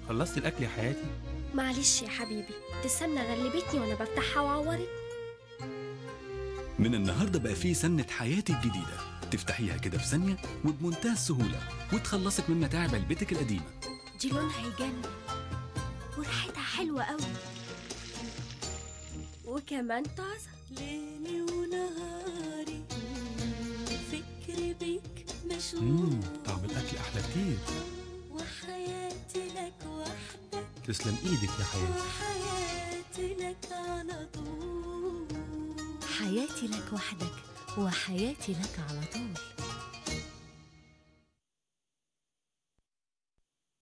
خلصت الاكل يا حياتي معلش يا حبيبي تستنى غلبتني وانا بفتحها وعورت من النهارده بقى فيه سنة حياتي الجديدة تفتحيها كده في ثانية وبمنتهى السهولة وتخلصك من متاعب علبتك القديمة دي لونها يجنن وريحتها حلوة قوي وكمان طازة ليلي ونهاري فكري بيك مم. مشغول طعم الاكل احلى كتير وحياتي لك وحدك تسلم ايدك يا حياتي وحياتي لك على طول حياتي لك وحدك وحياتي لك على طول